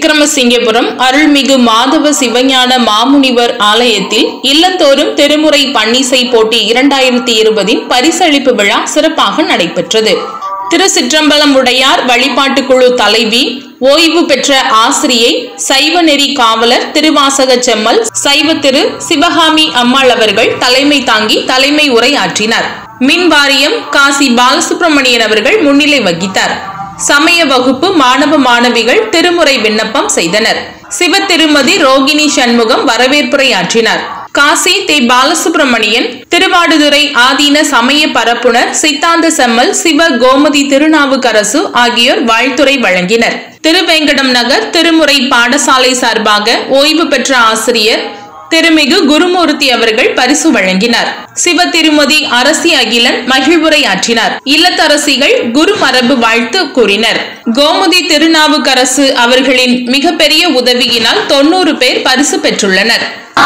விக்ரமசிங்கபுரம் அருள்மிகு மாதவ சிவஞான மாமுனிவர் ஆலயத்தில் இல்லந்தோறும் திருமுறை பன்னிசை போட்டி இரண்டாயிரத்தி இருபதின் பரிசளிப்பு விழா சிறப்பாக நடைபெற்றது திருச்சிற்றம்பலம் உடையார் வழிபாட்டுக் குழு தலைவி ஓய்வு பெற்ற ஆசிரியை சைவ நெறி காவலர் திருவாசக செம்மல் சைவ திரு சிவகாமி அம்மாள் அவர்கள் தலைமை தாங்கி தலைமை உரை ஆற்றினார் மின் வாரியம் காசி பாலசுப்ரமணியன் அவர்கள் முன்னிலை வகித்தார் சமய வகுப்பு மாணவ மாணவிகள் திருமுறை விண்ணப்பம் செய்தனர் சிவ திருமதி ரோகிணி சண்முகம் வரவேற்புரை ஆற்றினார் காசி தி பாலசுப்ரமணியன் திருவாடுதுறை ஆதீன சமய பரப்புனர் சித்தாந்த செம்மல் சிவ கோமதி திருநாவுக்கரசு ஆகியோர் வாழ்த்துரை வழங்கினர் திருவேங்கடம் நகர் திருமுறை பாடசாலை சார்பாக ஓய்வு பெற்ற ஆசிரியர் திருமிகு குருமூர்த்தி அவர்கள் பரிசு வழங்கினார் சிவ திருமதி அரசி அகிலன் மகிழ்வுரை ஆற்றினார் இல்லத்தரசிகள் குரு மரபு வாழ்த்து கூறினர் கோமதி திருநாவுக்கரசு அவர்களின் மிகப்பெரிய உதவியினால் தொண்ணூறு பேர் பரிசு பெற்றுள்ளனர்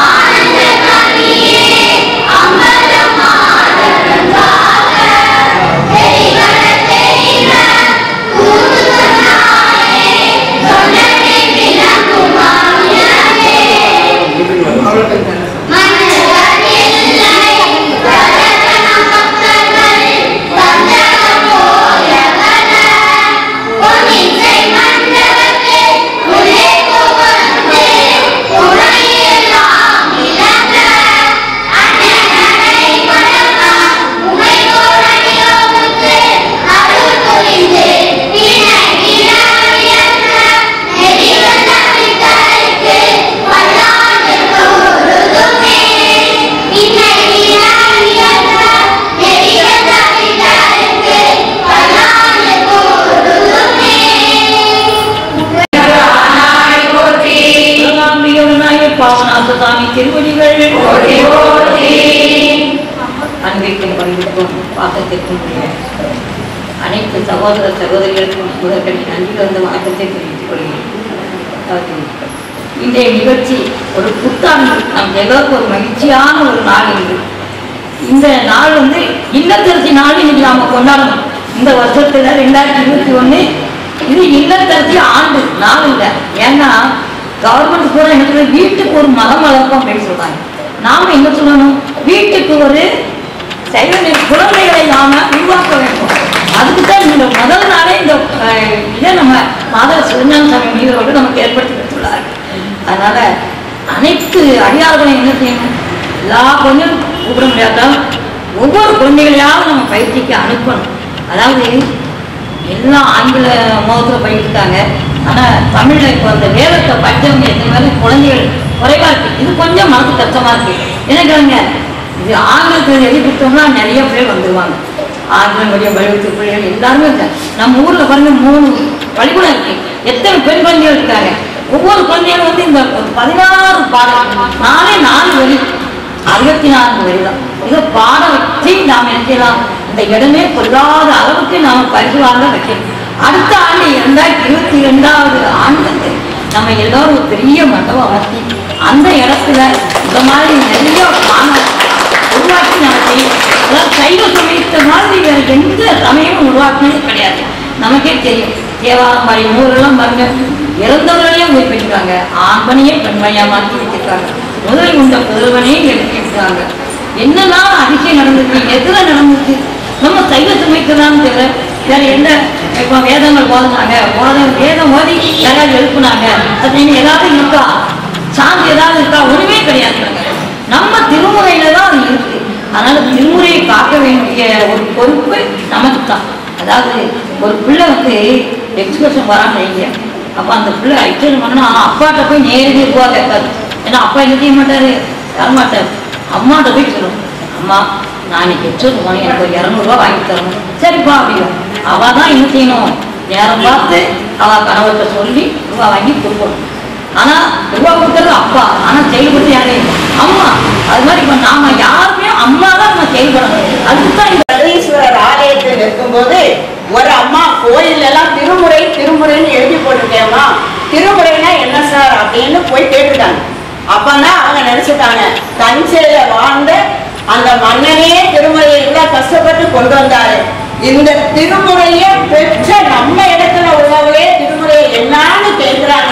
சிவகாம்பிகவனாய பாவநாசசாமி திருவடிகள் அன்பிற்கும் பண்பிற்கும் பாசத்திற்கும் உரிய அனைத்து சகோதர சகோதரிகளுக்கும் முதற்கணி நன்றி கலந்த வணக்கத்தை தெரிவித்துக் கொள்கிறேன் அதாவது, இன்றைய நிகழ்ச்சி ஒரு புத்தாண்டு நம் எல்லோருக்கும் ஒரு மகிழ்ச்சியான ஒரு நாள் இது இந்த நாள் வந்து இல்லத்தரசி நாள் இன்னைக்கு நாம கொண்டாடணும் இந்த வருஷத்துல ரெண்டாயிரத்தி இருபத்தி ஒண்ணு இது இல்லத்தரசி ஆண்டு நாள் இல்லை ஏன்னா கவர்மெண்ட் கூட என்ன சொல்றது, வீட்டுக்கு ஒரு மரம் வளர்ப்போம் அப்படின்னு சொல்றாங்க நாம என்ன சொல்லணும் வீட்டுக்கு ஒரு சைவ நெறி குழந்தைகளை நாம உருவாக்க வேண்டும் அதுக்கு தான் இந்த முதல் நாளே இந்த அஹ், இதை நம்ம மாதவ சிவஞான சாமி மீதோடு நமக்கு ஏற்படுத்தி கொடுத்துள்ளார்கள் அதனால அனைத்து அடியார்களும் என்ன செய்யணும் எல்லா கொஞ்சம் கூப்பிட முடியாதான் ஒவ்வொரு குழந்தைகளையாவது நம்ம பயிற்சிக்கு அனுப்பணும் அதாவது எல்லாம் ஆங்கில மோகத்தில் பயிர்க்காங்க ஆனால் தமிழில் இப்போ அந்த வேதத்தை படித்தவங்க இந்த மாதிரி குழந்தைகள் குறைவா இருக்கு இது கொஞ்சம் மனசு கஷ்டமா இருக்கு எனக்குங்க இது ஆங்கிலத்தில் எழுதி கொடுத்தோம்னா நிறைய பேர் வந்துருவாங்க ஆங்கிலம் வழிய வழிவகுத்து பிள்ளைகள் எல்லாருமே இருக்காங்க நம்ம ஊரில் பாருங்க மூணு பள்ளிக்கூடம் இருக்கு எத்தனை பெண் குழந்தைகள் இருக்காங்க ஒவ்வொரு குழந்தைகளும் வந்து இந்த பதினாறு பாடம் நாலே நாலு வழி அறுபத்தி நான்கு வரி தான் இதை பாட வச்சு நாம் என்ன செய்யலாம் இந்த இடமே கொள்ளாத அளவுக்கு நாம் பரிசு வாங்க வைக்கணும் அடுத்த ஆண்டு இரண்டாயிரத்தி இருபத்தி ரெண்டாவது ஆண்டு வந்து நம்ம எல்லாரும் ஒரு பெரிய மண்டபம் அமைத்தி அந்த இடத்துல இந்த மாதிரி நிறைய பானம் உருவாக்கி நம்ம செய்யணும் அதாவது சைவ சமயத்தை மாதிரி வேற எந்த சமயமும் உருவாக்கினது கிடையாது நமக்கே தெரியும் தேவாரம் மாதிரி நூறெல்லாம் பாருங்க இறந்தவர்களையும் உயிர்ப்பிக்கிறாங்க ஆண்மணியே பெண்மணியா மாற்றி வச்சிருக்காங்க முதல் உண்ட புதல்வனையும் எழுப்பி விட்டாங்க என்னதான் அதிசயம் நடந்துச்சு எதுல நடந்துச்சு நம்ம சைவ சமைக்கு தான் தவிர வேற எந்த இப்போ வேதங்கள் போதுனாங்க போதம் வேதம் ஓதி யாராவது எழுப்புனாங்க அப்படின்னு ஏதாவது இருக்கா சாந்தி ஏதாவது இருக்கா ஒண்ணுமே கிடையாது நம்ம திருமுறையில தான் அது இருக்கு அதனால திருமுறையை காக்க வேண்டிய ஒரு பொறுப்பு நமக்கு தான் அதாவது ஒரு பிள்ளை வந்து எக்ஸ்பிரஷன் வரான்னு வைங்க அப்ப அந்த பிள்ளை எக்ஸ்பிரஷன் பண்ணா அப்பாட்ட போய் நேரடி ரூபா கேட்காது ஏன்னா அப்பா என்ன செய்ய மாட்டாரு தரமாட்டாரு அம்மாட்ட போய் சொல்லணும் அம்மா நான் இன்னைக்கு எக்ஸ்பிரஷன் போனேன் எனக்கு ஒரு இரநூறுவா வாங்கி தரணும் சரிப்பா அப்படின்னு அவ தான் என்ன செய்யணும் நேரம் பார்த்து அவ கணவர்கிட்ட சொல்லி ரூபா வாங்கி கொடுக்கணும் ஆனா ரூபா கொடுக்கறது அப்பா ஆனா செயல்படுறது யாரு அம்மா அது மாதிரி இப்ப நாம யாருமே அம்மா தான் நம்ம செயல்படணும் அதுக்கு தான் இந்த சர்வேஸ்வரர் ஆலயத்தில் இருக்கும்போது ஒரு அம்மா கோயில் எல்லாம் திருமுறை திருமுறைன்னு எழுதி போட்டிருக்கேம்மா திருமுறைனா என்ன சார் அப்படின்னு போய் கேட்டுட்டாங்க அப்பதான் அவங்க நினைச்சுட்டாங்க தஞ்சையில வாழ்ந்த அந்த மன்னனே திருமுறையை இவ்வளவு கஷ்டப்பட்டு கொண்டு வந்தாரு இந்த திருமுறையை பெற்ற நம்ம இடத்துல உள்ளவங்களே திருமுறையை என்னன்னு கேட்கிறாங்க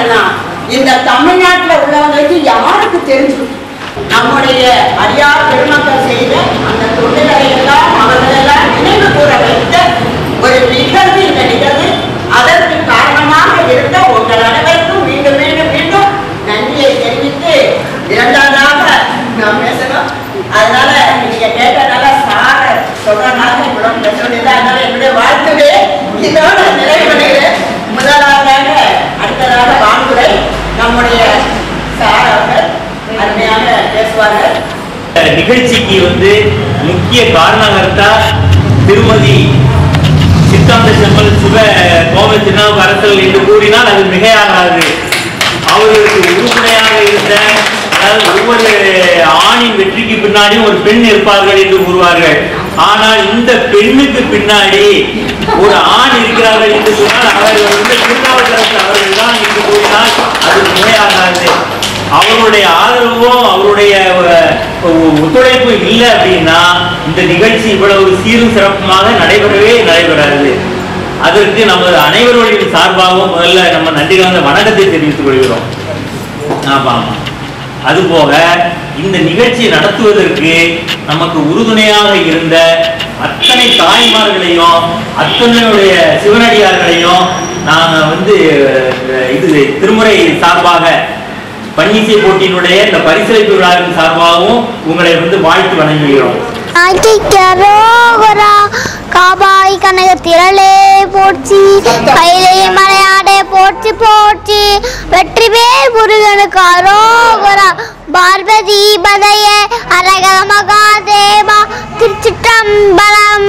காரணம்னா இந்த தமிழ்நாட்டுல உள்ளவங்களுக்கு யாருக்கு தெரிஞ்சிருக்கும் நம்முடைய அடியார் பெருமக்கள் செய்த அந்த தொண்டுகளை எல்லாம் அவர்கள் எல்லாம் நினைவு கூற வைத்த ஒரு நிகழ்வு இந்த நிகழ்வு அதற்கு காரணமாக இருந்த உங்கள் அனைவருக்கும் மீண்டும் மீண்டும் மீண்டும் நன்றியை தெரிவித்து இரண்டாவதாக நாம் பேசணும் அதனால நீங்க கேட்டனால சார சொல்றனால இவ்வளவு பேச வேண்டியது அதனால என்னுடைய வாழ்த்துவே இதோட நிறைவு பண்ணுகிறேன் முதலாவதாக அடுத்ததாக வான்குறை நம்முடைய சார் அவர்கள் அருமையாக பேசுவார்கள் நிகழ்ச்சிக்கு வந்து முக்கிய காரணகர்த்தா திருமதி சித்தாந்த செம்மல் சிவ கோவை திருநாவுக்கரசல் என்று கூறினால் அது மிகையாகாது அவர்களுக்கு உறுதுணையாக இருந்த அதாவது ஒவ்வொரு ஆணின் வெற்றிக்கு பின்னாடியும் ஒரு பெண் இருப்பார்கள் என்று கூறுவார்கள் ஆனால் இந்த பெண்ணுக்கு பின்னாடி ஒரு ஆண் இருக்கிறார்கள் என்று சொன்னால் அவர்கள் வந்து திருநாவுக்கரசு அவர்கள் தான் என்று கூறினால் அது மிகையாகாது அவருடைய ஆதரவும் அவருடைய அஹ், ஒத்துழைப்பும் இல்லை அப்படின்னா இந்த நிகழ்ச்சி இவ்வளவு சீரும் சிறப்புமாக நடைபெறவே நடைபெறாது அதற்கு நமது அனைவருடைய சார்பாகவும் முதல்ல நம்ம நன்றி கலந்த வணக்கத்தை தெரிவித்துக் கொள்கிறோம் ஆமா ஆமா அதுபோக இந்த நிகழ்ச்சியை நடத்துவதற்கு நமக்கு உறுதுணையாக இருந்த அத்தனை தாய்மார்களையும் அத்தனையுடைய சிவனடியார்களையும் நாங்க வந்து அஹ், இது திருமுறை சார்பாக பன்னிசை போட்டியினுடைய இந்த பரிசளிப்பு விழாவின் சார்பாகவும் உங்களை வந்து வாழ்த்து வணங்குகிறோம் ஆய்த்திக்கரோகரா காபாய் கனக திரளே போற்றி கையிலே மலையாடே போற்றி போற்றி வெற்றி வேல் முருகனுக்கு அரோகரா பார்வதி பதைய அரகர மகாதேவா திருச்சிற்றம்பலம்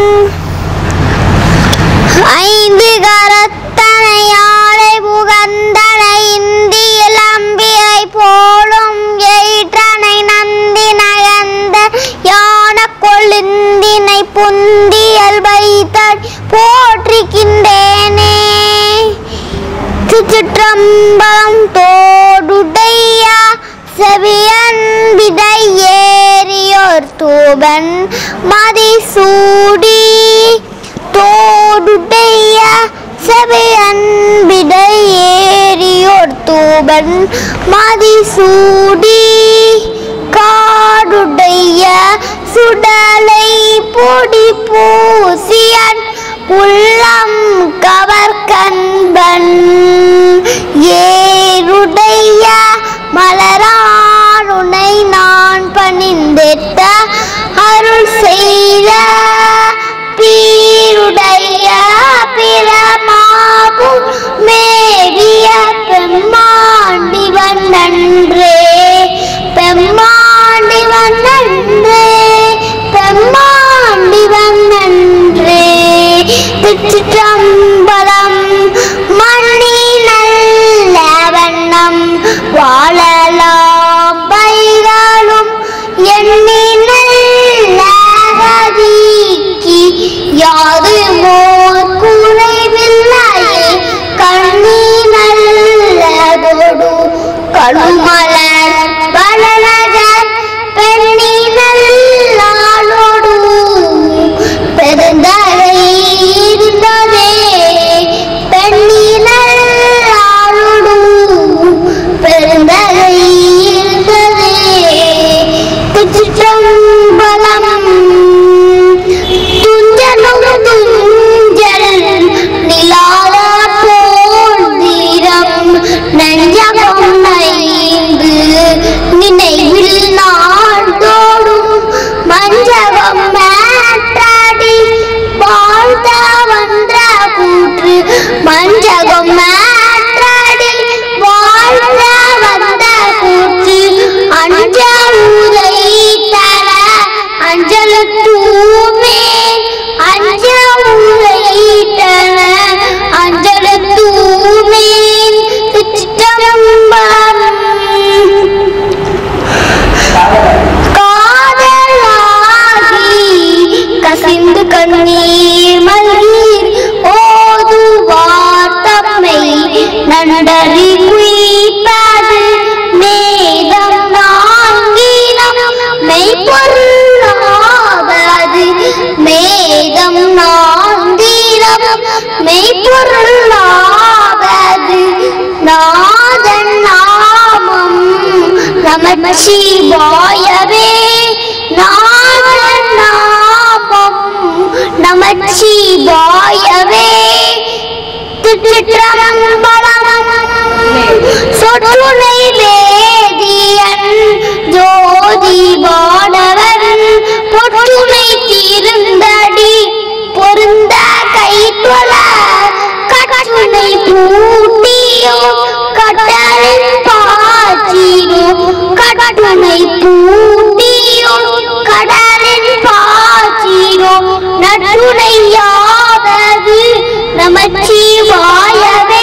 ஐந்து கரத்தனையாளை புகந்தனை இந்தியில் அம்பியை போலும் எயிற்றனை நந்தி நகர்ந்த யான கொழுந்தினை புந்தியல் வைத்தாள் போற்றிக்கின்றேனே திருச்சிற்றம்பலம் தோடுடையா செவியன் விதை ஏறியோர் தூபன் மதிசூடி தோடுடைய செவியன் விதை ஏறியோர் தூபன் மதிசூடி காடுடைய சுடலை பொடி பூசியன் உள்ளம் கவர்கண்பன் ஏருடைய மலரானுனை நான் பணிந்திட்ட அருள் செய்த பீருடைய பிரமாபு மேவிய பெம்மாண்டிவன் நன்றே பெம்மாண்டிவன் நன்றே பெம்மாண்டிவன் நன்றே திருச்சிற்றம்பலம் மணி நல்ல வண்ணம் வாழலாம் பைகளும் எண்ணி நல்ல கதிக்கு யாது மோர் குறைவில்லையே கண்ணி நல்லதொடு கழுமலர் வளநகர் பெண்ணி நல்லாளோடு பெருந்தகை இருந்ததே பெண்ணி நல்லாளோடு பெருந்தகை இருந்ததே திருச்சிற்றம்பலம் துஞ்சலும் துஞ்சல் நிலாத போல் தீரம் நெஞ்சகம் நைந்து நினைவில் நாள்தோடும் மஞ்சகம் மேட்டாடி வாழ்த்த வந்த கூற்று மஞ்சகம் மேட்டாடி வாழ்த்த வந்த கூற்று அஞ்ச உதை தர அஞ்சல தூமே அஞ்ச உதை தர அஞ்சல தூமே சிற்றம்பலம் காதலாகி கசிந்து கண்ணீர் மல்கீர் ஓதுவார் தம்மை நண்டறி குயிப்பது மேதம் நான்கினம் மெய்ப்பொருளாவது மேதம் நான்கினம் மெய்ப்பொருளாவது நான் நமச்சிவாயவே நாமம் நமச்சிவாயவே திருச்சிற்றம்பலம் சொற்றுணை வேதியன் ஜோதி வாடவன் பொற்றுணை தீர்ந்தடி பொருந்த கைத்தொழ கற்றுணை பூட்டியோ கடலின் பாச்சியோ கற்றுணை பூட்டியோ கடலின் பாச்சியோ நற்றுணையாவது நமச்சிவாயவே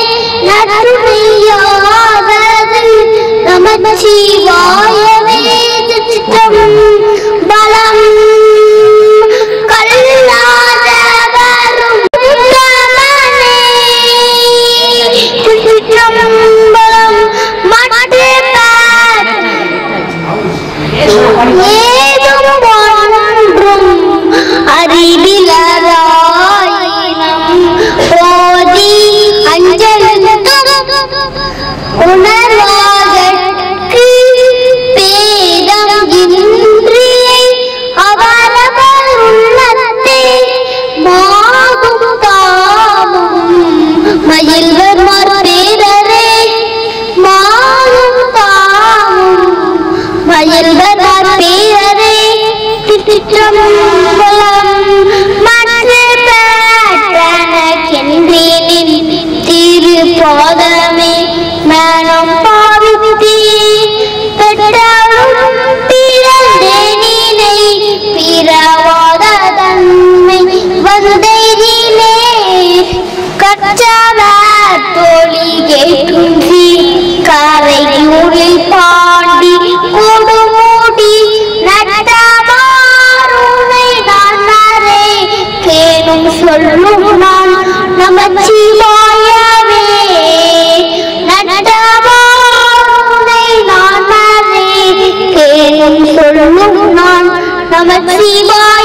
நற்றுணையாவது நமச்சிவாயவே சித்தம் பலம் கல்லாதவரும் உத்தமனே. சிற்றம்பலம் மட்டு ஏதும் ஒன்றும் அறிவிலராயினம் போதி அஞ்சலுக்கும் உணர்வாகற்கு பேதம் இன்றியை அவரவர் உள்ளத்தே மாகும் தாமும் மயில்வர் மறுபேரரே மாகும் தாமும் மயில்வர் மறுபேரரே திருச்சிற்றம்பலம் மற்ற பேட்டனக்கென்றேனின் திருப்பாதமே மனம் பாவித்தே பெற்றாலும் பிறந்தேனினை பிறவாத தன்மை வந்தேனே கற்றவர் தோழி கேட்கும் கரையூரில் பாண்டி கொடுமூடி நட்டமாறுனை நானரே கேளும் சொல்லும் நான் நமச்சிவாயவே நட்டமாறுனை நானரே கேளும் சொல்லும் நான் நமச்சிவாய